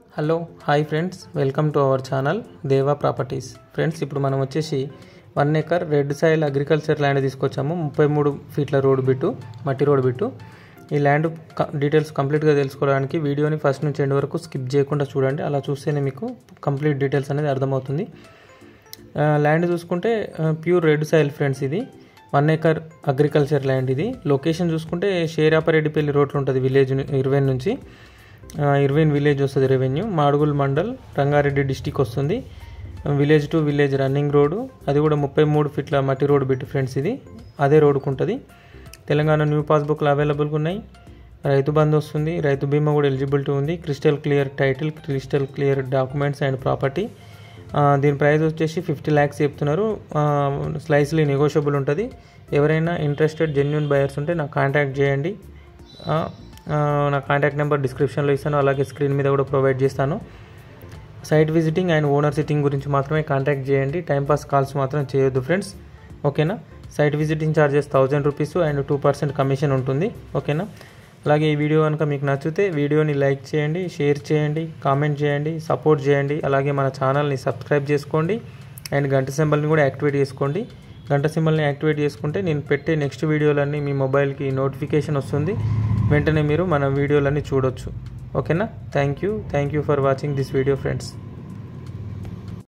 hello hi friends welcome to our channel Deva properties friends ఇప్పుడు మనం వచ్చేసి one acre red soil agriculture land తీసుకొచ్చాము ముప్పై మూడు ఫీట్ల రోడ్ బిట్టు మట్టి రోడ్ బిట్టు ఈ ల్యాండ్ క- డీటెయిల్స్ కంప్లీట్గా తెలుసుకోవడానికి వీడియోని ఫస్ట్ నుంచి ఎండ్ వరకు స్కిప్ చేయకుండా చూడండి అలా చూస్తేనే మీకు కంప్లీట్ డీటెయిల్స్ అనేది అర్థమవుతుంది ఆ, ల్యాండ్ చూసుకుంటే ఆ, ప్యూర్ రెడ్ సాయిల్ ఫ్రెండ్స్ ఇది వన్ ఎకర్ అగ్రికల్చర్ ల్యాండ్ ఇది లొకేషన్ చూసుకుంటే షేరాపరెడ్డిపల్లి రోడ్లు ఉంటుంది విలేజ్ ను- ఇరవై నుంచి ఆ, ఇరవైన్ విలేజ్ వస్తుంది రెవెన్యూ మాడుగుల్ మండల్ రంగారెడ్డి డిస్టిక్ వస్తుంది village to village running road అది కూడా ముప్పై మూడు ఫీట్ల మట్టి రోడ్ పెట్టి ఫ్రెండ్స్ ఇది అదే రోడ్డుకు ఉంటుంది తెలంగాణ న్యూ పాస్బుక్లు అవైలబుల్గా ఉన్నాయి రైతు బంధు వస్తుంది రైతు బీమా కూడా ఎలిజిబిలిటీ ఉంది crystal clear title crystal clear documents and property దీని ప్రైస్ వచ్చేసి ఫిఫ్టీ ల్యాక్స్ చెప్తున్నారు స్లైస్లీ నెగోషియబుల్ ఉంటుంది ఎవరైనా ఇంట్రెస్టెడ్ జెన్యున్ బయర్స్ ఉంటే నాకు కాంటాక్ట్ చేయండి ఆ, ఆ, నా కాంటాక్ట్ నెంబర్ డిస్క్రిప్షన్లో ఇస్తాను అలాగే స్క్రీన్ మీద కూడా ప్రొవైడ్ చేస్తాను site visiting and owner sitting గురించి మాత్రమే కాంటాక్ట్ చేయండి టైంపాస్ కాల్స్ మాత్రం చేయొద్దు ఫ్రెండ్స్ ఓకేనా site visiting charges thousand rupees and two percent commission ఉంటుంది ఓకేనా అలాగే ఈ వీడియో కనుక మీకు నచ్చితే వీడియోని లైక్ చేయండి షేర్ చేయండి కామెంట్ చేయండి సపోర్ట్ చేయండి అలాగే మన ఛానల్ని సబ్స్క్రైబ్ చేసుకోండి అండ్ గంట సింబల్ని కూడా యాక్టివేట్ చేసుకోండి గంట సింబల్ని యాక్టివేట్ చేసుకుంటే నేను పెట్టే నెక్స్ట్ వీడియోలన్నీ మీ మొబైల్కి నోటిఫికేషన్ వస్తుంది వెంటనే మీరు మన వీడియోలన్నీ చూడొచ్చు ఓకేనా thank you thank you for watching this video friends